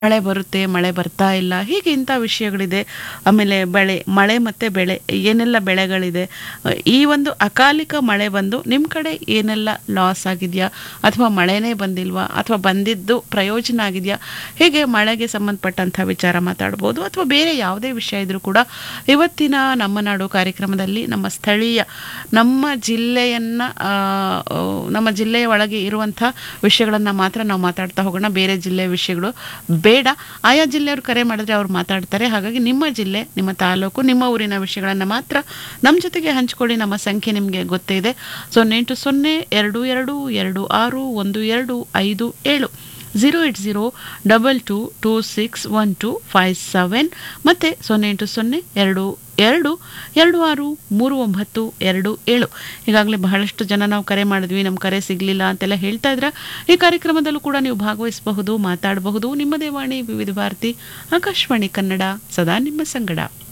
ಮಳೆ ಬರುತ್ತೆ ಮಳೆ ಬರ್ತಾ ಇಲ್ಲ ಹೀಗೆ ಇಂಥ ವಿಷಯಗಳಿದೆ ಆಮೇಲೆ ಬೆಳೆ ಮಳೆ ಮತ್ತು ಬೆಳೆ ಏನೆಲ್ಲ ಬೆಳೆಗಳಿದೆ ಈ ಒಂದು ಅಕಾಲಿಕ ಮಳೆ ಬಂದು ನಿಮ್ಮ ಕಡೆ ಏನೆಲ್ಲ ಲಾಸ್ ಆಗಿದೆಯಾ ಅಥವಾ ಮಳೆನೇ ಬಂದಿಲ್ವಾ ಅಥವಾ ಬಂದಿದ್ದು ಪ್ರಯೋಜನ ಆಗಿದೆಯಾ ಹೀಗೆ ಮಳೆಗೆ ಸಂಬಂಧಪಟ್ಟಂಥ ವಿಚಾರ ಮಾತಾಡ್ಬೋದು ಅಥವಾ ಬೇರೆ ಯಾವುದೇ ವಿಷಯ ಇದ್ರೂ ಕೂಡ ಇವತ್ತಿನ ನಮ್ಮ ನಾಡು ಕಾರ್ಯಕ್ರಮದಲ್ಲಿ ನಮ್ಮ ಸ್ಥಳೀಯ ನಮ್ಮ ಜಿಲ್ಲೆಯನ್ನು ನಮ್ಮ ಜಿಲ್ಲೆಯ ಒಳಗೆ ಇರುವಂಥ ವಿಷಯಗಳನ್ನು ಮಾತ್ರ ನಾವು ಮಾತಾಡ್ತಾ ಹೋಗೋಣ ಬೇರೆ ಜಿಲ್ಲೆಯ ವಿಷಯಗಳು ಬೇಡ ಆಯಾ ಜಿಲ್ಲೆಯವರು ಕರೆ ಮಾಡಿದ್ರೆ ಅವ್ರು ಮಾತಾಡ್ತಾರೆ ಹಾಗಾಗಿ ನಿಮ್ಮ ಜಿಲ್ಲೆ ನಿಮ್ಮ ತಾಲೂಕು ನಿಮ್ಮ ಊರಿನ ವಿಷಯಗಳನ್ನು ಮಾತ್ರ ನಮ್ಮ ಜೊತೆಗೆ ಹಂಚ್ಕೊಳ್ಳಿ ನಮ್ಮ ಸಂಖ್ಯೆ ನಿಮಗೆ ಗೊತ್ತೇ ಇದೆ ಸೊನ್ನೆ ಎಂಟು ಸೊನ್ನೆ ಎರಡು ಎರಡು ಎರಡು ಆರು ಒಂದು ಎರಡು ಐದು ಏಳು zero eight zero double two two six one two five seven ಮತ್ತು ಸೊನ್ನೆ ಎಂಟು ಸೊನ್ನೆ ಎರಡು ಎರಡು ಎರಡು ಆರು ಮೂರು ಒಂಬತ್ತು ಎರಡು ಏಳು ಈಗಾಗಲೇ ಬಹಳಷ್ಟು ಜನ ನಾವು ಕರೆ ಮಾಡಿದ್ವಿ ನಮ್ಮ ಕರೆ ಸಿಗಲಿಲ್ಲ ಅಂತೆಲ್ಲ ಹೇಳ್ತಾ ಇದ್ರೆ ಈ ಕಾರ್ಯಕ್ರಮದಲ್ಲೂ ಕೂಡ ನೀವು ಭಾಗವಹಿಸಬಹುದು ಮಾತಾಡಬಹುದು ನಿಮ್ಮದೇ ವಾಣಿ ವಿವಿಧ ಭಾರತಿ ಆಕಾಶವಾಣಿ ಕನ್ನಡ ಸದಾ ನಿಮ್ಮ ಸಂಗಡ